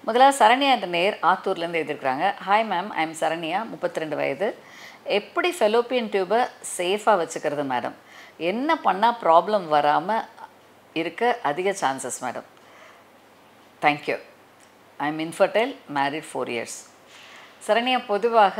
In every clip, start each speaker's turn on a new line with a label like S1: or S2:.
S1: முதலாவது சரண்யா என்ற நேர் ஆத்தூர்லேருந்து எழுதியிருக்கிறாங்க hi ma'am I am Saranya முப்பத்தி ரெண்டு வயது எப்படி ஃபெலோப்பியன் டியூபை சேஃபாக வச்சுக்கிறது மேடம் என்ன பண்ணால் ப்ராப்ளம் வராமல் இருக்க அதிக chances madam thank you I am infertile married four years Saranya பொதுவாக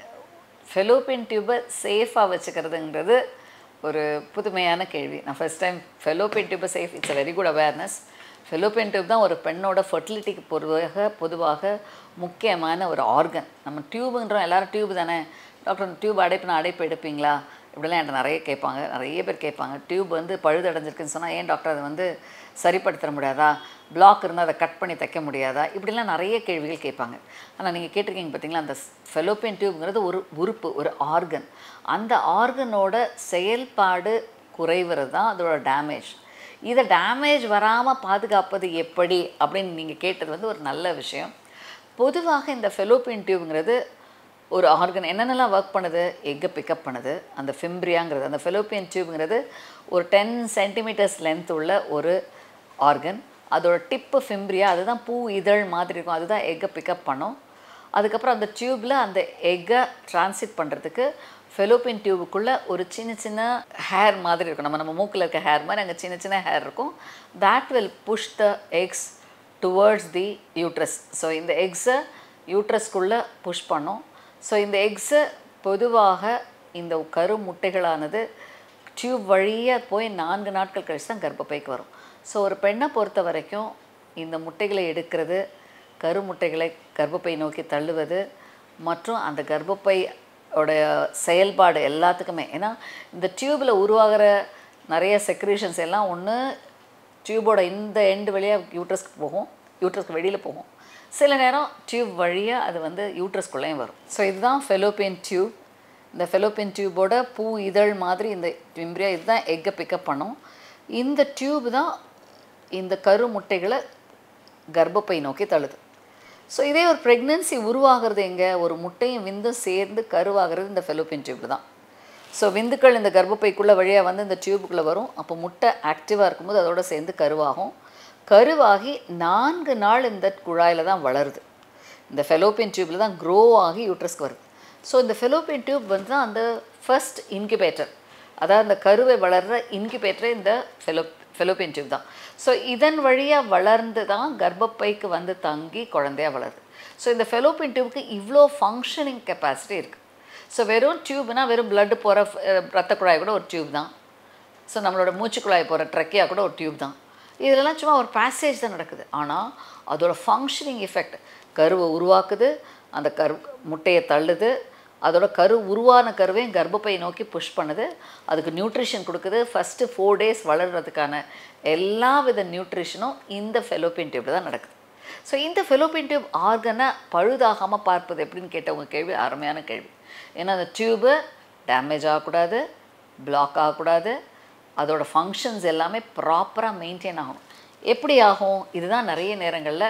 S1: ஃபெலோப்பியன் டியூபை சேஃபாக வச்சுக்கிறதுங்கிறது ஒரு புதுமையான கேள்வி நான் ஃபஸ்ட் டைம் ஃபெலோப்பியன் டியூபை safe it's a very good awareness fallopian tube தான் ஒரு பெண்ணோட ஃபர்டிலிட்டிக்கு பொதுவாக பொதுவாக முக்கியமான ஒரு ஆர்கன் நம்ம டியூபுன்றோம் எல்லாரும் டியூப் தானே டாக்டர் டியூப் அடைப்புனா அடைப்பு எடுப்பீங்களா இப்படிலாம் என்கிட்ட நிறைய கேட்பாங்க நிறைய பேர் கேட்பாங்க டியூப் வந்து பழுது அடைஞ்சிருக்குன்னு சொன்னால் ஏன் டாக்டர் அதை வந்து சரிப்படுத்த முடியாதா பிளாக் இருந்தால் அதை கட் பண்ணி தைக்க முடியாதா இப்படிலாம் நிறைய கேள்விகள் கேட்பாங்க ஆனால் நீங்கள் கேட்டிருக்கீங்க பார்த்தீங்களா அந்த ஃபெலோப்பியன் டியூப்ங்கிறது ஒரு உறுப்பு ஒரு ஆர்கன் அந்த ஆர்கனோட செயல்பாடு குறைவது தான் அதோட டேமேஜ் இதை டேமேஜ் வராமல் பாதுகாப்பது எப்படி அப்படின்னு நீங்கள் கேட்டது வந்து ஒரு நல்ல விஷயம் பொதுவாக இந்த ஃபெலோப்பியன் டியூப்ங்கிறது ஒரு ஆர்கன் என்னென்னலாம் ஒர்க் பண்ணுது எக்கை பிக்கப் பண்ணுது அந்த ஃபிம்ப்ரியாங்கிறது அந்த ஃபெலோப்பியன் டியூப்ங்கிறது ஒரு டென் சென்டிமீட்டர்ஸ் லென்த் உள்ள ஒரு ஆர்கன் அதோட டிப்பு ஃபிம்ப்ரியா அதுதான் பூ இதழ் மாதிரி இருக்கும் அதுதான் எக்கை பிக்கப் பண்ணும் அதுக்கப்புறம் அந்த டியூப்பில் அந்த எக்கை டிரான்சிட் பண்ணுறதுக்கு ஃபெலோப்பியன் டியூபுக்குள்ளே ஒரு சின்ன சின்ன ஹேர் மாதிரி இருக்கும் நம்ம நம்ம மூக்கில் இருக்க ஹேர் மாதிரி அங்கே சின்ன சின்ன ஹேர் இருக்கும் that will push the eggs towards the uterus so இந்த எக்ஸை யூட்ரஸ்க்குள்ளே புஷ் பண்ணும் ஸோ இந்த எக்ஸை பொதுவாக இந்த கரு முட்டைகளானது டியூப் வழியாக போய் நான்கு நாட்கள் கழிச்சு தான் கர்ப்பப்பைக்கு வரும் ஸோ ஒரு பெண்ணை பொறுத்த வரைக்கும் இந்த முட்டைகளை எடுக்கிறது கரு முட்டைகளை கர்ப்பப்பை நோக்கி தள்ளுவது மற்றும் அந்த கர்ப்பப்பை உடைய செயல்பாடு எல்லாத்துக்குமே ஏன்னா இந்த டியூப்பில் உருவாகிற நிறைய செக்ரேஷன்ஸ் எல்லாம் ஒன்று டியூபோட இந்த எண்டு வழியாக யூட்ரஸ்க்கு போகும் யூட்ரஸ்க்கு வெளியில் போகும் சில நேரம் டியூப் வழியாக அது வந்து யூட்ரஸ்குள்ளேயும் வரும் ஸோ இதுதான் ஃபெலோப்பியன் டியூப் இந்த ஃபெலோப்பியன் டியூபோட பூ இதழ் மாதிரி இந்த விம்ப்ரியா இதுதான் எக்கை பிக்கப் பண்ணும் இந்த டியூப் தான் இந்த கரு முட்டைகளை கர்ப்பப்பை நோக்கி தள்ளுது ஸோ இதே ஒரு ப்ரெக்னென்சி உருவாகிறது எங்கே ஒரு முட்டையும் விந்தும் சேர்ந்து கருவாகிறது இந்த ஃபெலோப்பியன் டியூப் தான் ஸோ விந்துக்கள் இந்த கர்ப்பப்பைக்குள்ளே வழியாக வந்து இந்த டியூபுக்குள்ளே வரும் அப்போ முட்டை ஆக்டிவாக இருக்கும்போது அதோட சேர்ந்து கருவாகும் கருவாகி நான்கு நாள் இந்த குழாயில் தான் வளருது இந்த ஃபெலோப்பியன் டியூப்பில் தான் க்ரோ ஆகி யூட்ரஸ்க்கு வருது ஸோ இந்த ஃபெலோப்பியன் டியூப் வந்து தான் அந்த ஃபர்ஸ்ட் இன்குபேட்டர் அதாவது அந்த கருவை வளர்கிற இன்குபேட்டரே இந்த ஃபெலோ ஃபெலோப்பியன் டியூப் தான் ஸோ இதன் வழியாக வளர்ந்து தான் கர்ப்பப்பைக்கு வந்து தங்கி குழந்தையா வளருது ஸோ இந்த ஃபெலோப்பியன் டியூபுக்கு இவ்வளோ ஃபங்க்ஷனிங் கெப்பாசிட்டி இருக்குது ஸோ வெறும் டியூப்னா வெறும் blood போகிற ரத்த குழாய் கூட ஒரு டியூப் தான் ஸோ நம்மளோட மூச்சு குழாய் போகிற ட்ரக்கியா கூட ஒரு டியூப் தான் இதெல்லாம் சும்மா ஒரு பேசேஜ் தான் நடக்குது ஆனால் அதோட ஃபங்க்ஷனிங் எஃபெக்ட் கருவை உருவாக்குது அந்த கரு முட்டையை தள்ளுது அதோட கரு உருவான கருவையும் கர்ப்பப்பை நோக்கி புஷ் பண்ணுது அதுக்கு நியூட்ரிஷன் கொடுக்குது ஃபஸ்ட்டு ஃபோர் டேஸ் வளர்கிறதுக்கான எல்லா வித நியூட்ரிஷனும் இந்த ஃபெலோப்பியன் டியூப்பில் தான் நடக்குது ஸோ இந்த ஃபெலோப்பியன் டியூப் ஆர்கனை பழுதாகாமல் பார்ப்பது எப்படின்னு கேட்டவங்க கேள்வி அருமையான கேள்வி ஏன்னா அந்த டியூபு டேமேஜ் ஆகக்கூடாது பிளாக் ஆகக்கூடாது அதோட ஃபங்க்ஷன்ஸ் எல்லாமே ப்ராப்பராக மெயின்டைன் ஆகணும் எப்படி ஆகும் இதுதான் நிறைய நேரங்களில்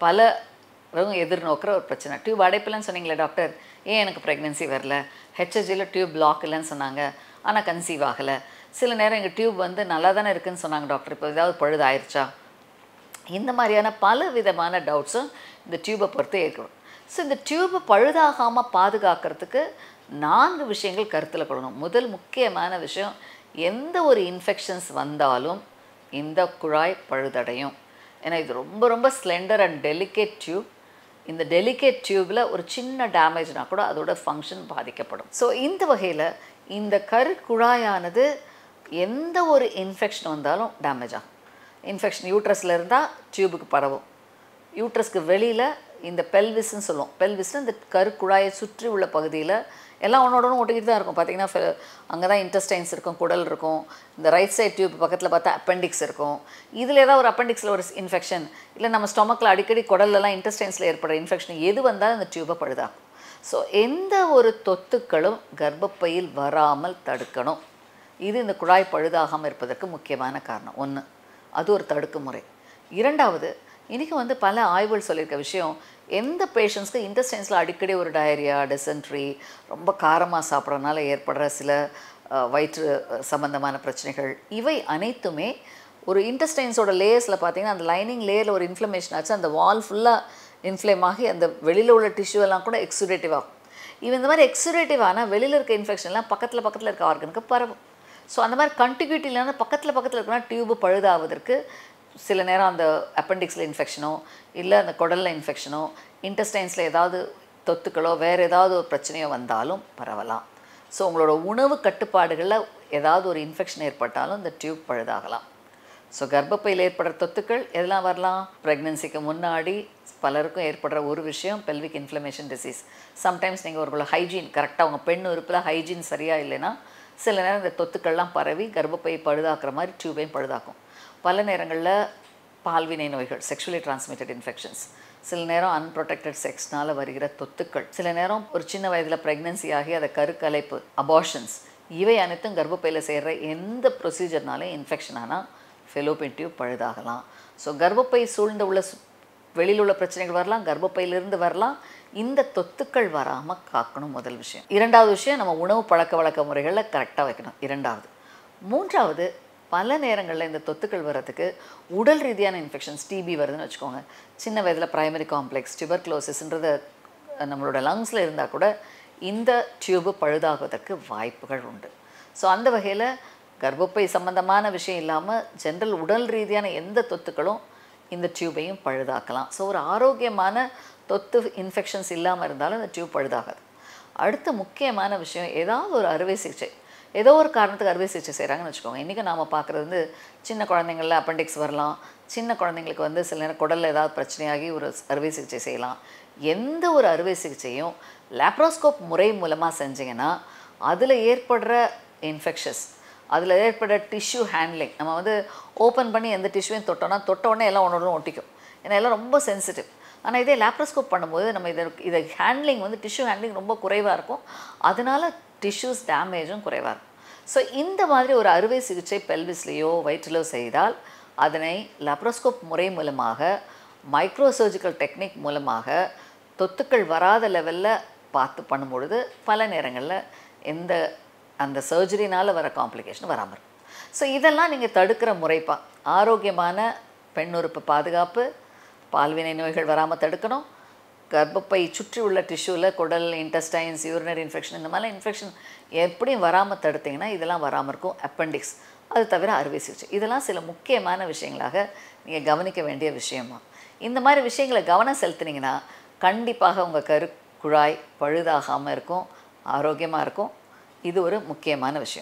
S1: பலரும் எதிர்நோக்கிற ஒரு பிரச்சனை டியூப் அடைப்பில்லைன்னு சொன்னீங்களே டாக்டர் ஏன் எனக்கு ப்ரெக்னென்சி வரல ஹெச்எஸ்ஜியில் டியூப் பிளாக் இல்லைன்னு சொன்னாங்க ஆனால் கன்சீவ் ஆகலை சில நேரம் எங்கள் டியூப் வந்து நல்லா தானே இருக்குன்னு சொன்னாங்க டாக்டர் இப்போ ஏதாவது பழுது ஆயிடுச்சா இந்த மாதிரியான பல விதமான டவுட்ஸும் இந்த டியூபை பொறுத்து ஏற்படும் ஸோ இந்த டியூபை பழுதாகாமல் பாதுகாக்கிறதுக்கு நான்கு விஷயங்கள் கருத்தில் கொள்ளணும் முதல் முக்கியமான விஷயம் எந்த ஒரு இன்ஃபெக்ஷன்ஸ் வந்தாலும் இந்த குழாய் பழுதடையும் ஏன்னா இது ரொம்ப ரொம்ப ஸ்லெண்டர் அண்ட் டெலிகேட் டியூப் இந்த டெலிகேட் டியூப்பில் ஒரு சின்ன டேமேஜ்னா கூட அதோட ஃபங்க்ஷன் பாதிக்கப்படும் ஸோ இந்த வகையில் இந்த கரு குழாயானது எந்த ஒரு இன்ஃபெக்ஷன் வந்தாலும் டேமேஜ் ஆகும் இன்ஃபெக்ஷன் யூட்ரஸில் இருந்தால் டியூபுக்கு பரவும் யூட்ரஸ்க்கு வெளியில் இந்த பெல்விஸ்ன்னு சொல்லுவோம் பெல்விஸ்னு இந்த கருக்குழாயை சுற்றி உள்ள பகுதியில் எல்லாம் ஒன்றோட ஒன்று ஒட்டிக்கிட்டு தான் இருக்கும் பார்த்தீங்கன்னா அங்கே தான் இன்டெஸ்டைன்ஸ் இருக்கும் குடல் இருக்கும் இந்த ரைட் சைட் டியூப் பக்கத்தில் பார்த்தா அப்பெண்டிக்ஸ் இருக்கும் இதில் ஏதாவது ஒரு அப்பெண்டிக்ஸில் ஒரு இன்ஃபெக்ஷன் இல்லை நம்ம ஸ்டொமக்கில் அடிக்கடி குடல்லலாம் இன்டெஸ்டைன்ஸில் ஏற்படுற இன்ஃபெக்ஷன் எது வந்தாலும் இந்த டியூபை பழுதாகும் ஸோ எந்த ஒரு தொத்துக்களும் கர்ப்பப்பையில் வராமல் தடுக்கணும் இது இந்த குழாய் பழுதாகாமல் இருப்பதற்கு முக்கியமான காரணம் ஒன்று அது ஒரு தடுக்கு முறை இரண்டாவது இன்றைக்கி வந்து பல ஆய்வுகள் சொல்லியிருக்க விஷயம் எந்த பேஷண்ட்ஸ்க்கு இன்டெஸ்டைன்ஸில் அடிக்கடி ஒரு டயரியா டிசென்ட்ரி ரொம்ப காரமாக சாப்பிட்றதுனால ஏற்படுற சில அஹ், வயிற்று அஹ், சம்பந்தமான பிரச்சனைகள் இவை அனைத்துமே ஒரு இன்டெஸ்டைன்ஸோட லேயர்ஸில் பார்த்தீங்கன்னா அந்த லைனிங் லேயரில் ஒரு இன்ஃப்ளமேஷன் ஆச்சு அந்த வால் ஃபுல்லாக இன்ஃப்ளேம் ஆகி அந்த வெளியில் உள்ள டிஷ்யூ எல்லாம் கூட எக்ஸுடேட்டிவ் ஆகும் இவன் இந்த மாதிரி எக்ஸுடேட்டிவ் ஆனால் வெளியில் இருக்க இன்ஃபெக்ஷன்லாம் பக்கத்தில் பக்கத்தில் இருக்க ஆர்கனுக்கு பரவும் ஸோ அந்த மாதிரி கண்டிக்யூட்டி இல்லைன்னா பக்கத்தில் பக்கத்தில் இருக்கனா டியூபு பழுதாவதற்கு சில நேரம் அந்த அப்பெண்டிக்ஸில் இன்ஃபெக்ஷனோ இல்லை அந்த குடலில் இன்ஃபெக்ஷனோ இன்டெஸ்டைன்ஸில் ஏதாவது தொத்துக்களோ வேறு ஏதாவது ஒரு பிரச்சனையோ வந்தாலும் பரவலாம் ஸோ உங்களோட உணவு கட்டுப்பாடுகளில் ஏதாவது ஒரு இன்ஃபெக்ஷன் ஏற்பட்டாலும் இந்த டியூப் பழுதாகலாம் ஸோ கர்ப்பப்பையில் ஏற்படுற தொத்துக்கள் எதெல்லாம் வரலாம் ப்ரெக்னென்சிக்கு முன்னாடி பலருக்கும் ஏற்படுற ஒரு விஷயம் பெல்விக் இன்ஃப்ளமேஷன் டிசீஸ் சம்டைம்ஸ் நீங்கள் ஒரு ஹைஜீன் கரெக்டாக உங்கள் பெண் உறுப்பில் ஹைஜீன் சரியாக இல்லைன்னா சில நேரம் இந்த தொத்துக்கள்லாம் பரவி கர்ப்பப்பையை பழுதாக்குற மாதிரி டியூபையும் பழுதாக்கும் பல நேரங்களில் பால்வினை நோய்கள் செக்ஷுவலி டிரான்ஸ்மிட்டட் இன்ஃபெக்ஷன்ஸ் சில நேரம் அன்ப்ரொடெக்டட் செக்ஸ்னால் வருகிற தொத்துக்கள் சில நேரம் ஒரு சின்ன வயதில் ப்ரெக்னென்சி ஆகி அதை கருக்கலைப்பு அபார்ஷன்ஸ் இவை அனைத்தும் கர்ப்பப்பையில் செய்கிற எந்த ப்ரொசீஜர்னாலும் இன்ஃபெக்ஷன் ஆனால் ஃபெலோபின் டியூப் பழுதாகலாம் ஸோ கர்ப்பப்பை சூழ்ந்த உள்ள சு- வெளியில் உள்ள பிரச்சனைகள் வரலாம் கர்ப்பப்பையிலிருந்து வரலாம் இந்த தொத்துக்கள் வராமல் காக்கணும் முதல் விஷயம் இரண்டாவது விஷயம் நம்ம உணவு பழக்க வழக்க முறைகளில் கரெக்டாக வைக்கணும் இரண்டாவது மூன்றாவது பல நேரங்களில் இந்த தொத்துக்கள் வர்றதுக்கு உடல் ரீதியான இன்ஃபெக்ஷன்ஸ் டிபி வருதுன்னு வச்சுக்கோங்க சின்ன வயதில் பிரைமரி காம்ப்ளெக்ஸ் டியூபர்க்ளோசிஸ்ன்றது நம்மளோட லங்ஸில் இருந்தால் கூட இந்த டியூபு பழுதாகுவதற்கு வாய்ப்புகள் உண்டு ஸோ அந்த வகையில் கர்ப்பப்பை சம்பந்தமான விஷயம் இல்லாமல் ஜென்ரல் உடல் ரீதியான எந்த தொத்துக்களும் இந்த டியூபையும் பழுதாக்கலாம் ஸோ ஒரு ஆரோக்கியமான தொத்து இன்ஃபெக்ஷன்ஸ் இல்லாமல் இருந்தாலும் இந்த டியூப் பழுதாகாது அடுத்த முக்கியமான விஷயம் ஏதாவது ஒரு அறுவை சிகிச்சை ஏதோ ஒரு காரணத்துக்கு அறுவை சிகிச்சை செய்கிறாங்கன்னு வச்சுக்கோங்க இன்றைக்கி நாம் பார்க்குறது வந்து சின்ன குழந்தைங்களில் அப்பெண்டிக்ஸ் வரலாம் சின்ன குழந்தைங்களுக்கு வந்து சில நேரம் குடலில் ஏதாவது பிரச்சனையாகி ஒரு அறுவை சிகிச்சை செய்யலாம் எந்த ஒரு அறுவை சிகிச்சையும் லேப்ரோஸ்கோப் முறை மூலமாக செஞ்சீங்கன்னா அதில் ஏற்படுற இன்ஃபெக்ஷஸ் அதில் ஏற்படுற டிஷ்யூ ஹேண்ட்லிங் நம்ம வந்து ஓப்பன் பண்ணி எந்த டிஷ்யூவையும் தொட்டோம்னா தொட்ட உடனே எல்லாம் ஒன்று ஒட்டிக்கும் ஏன்னா எல்லாம் ரொம்ப சென்சிட்டிவ் ஆனால் இதே லேப்ரோஸ்கோப் பண்ணும்போது நம்ம இதை இதை ஹேண்ட்லிங் வந்து டிஷ்யூ ஹேண்ட்லிங் ரொம்ப குறைவாக இருக்கும் அதனால டிஷ்யூஸ் டேமேஜும் குறைவாக இருக்கும் ஸோ இந்த மாதிரி ஒரு அறுவை சிகிச்சை பெல்விஸ்லேயோ வயிற்றிலோ செய்தால் அதனை லேப்ரோஸ்கோப் முறை மூலமாக மைக்ரோ சர்ஜிக்கல் டெக்னிக் மூலமாக தொத்துக்கள் வராத லெவலில் பார்த்து பண்ணும்பொழுது பல நேரங்களில் எந்த அந்த சர்ஜரினால் வர காம்ப்ளிகேஷன் வராமல் இருக்கும் ஸோ இதெல்லாம் நீங்கள் தடுக்கிற முறைப்பா ஆரோக்கியமான பெண் உறுப்பு பாதுகாப்பு பால்வினை நோய்கள் வராமல் தடுக்கணும் கர்ப்பப்பை சுற்றி உள்ள டிஷ்யூவில் குடல் இன்டெஸ்டைன்ஸ் யூரினரி இன்ஃபெக்ஷன் இந்த மாதிரிலாம் இன்ஃபெக்ஷன் எப்படியும் வராமல் தடுத்தீங்கன்னா இதெல்லாம் வராமல் இருக்கும் அப்பெண்டிக்ஸ் அது தவிர அறுவை சிகிச்சை இதெல்லாம் சில முக்கியமான விஷயங்களாக நீங்கள் கவனிக்க வேண்டிய விஷயமா இந்த மாதிரி விஷயங்களை கவனம் செலுத்துனீங்கன்னா கண்டிப்பாக உங்கள் கரு குழாய் பழுதாகாமல் இருக்கும் ஆரோக்கியமாக இருக்கும் இது ஒரு முக்கியமான விஷயம்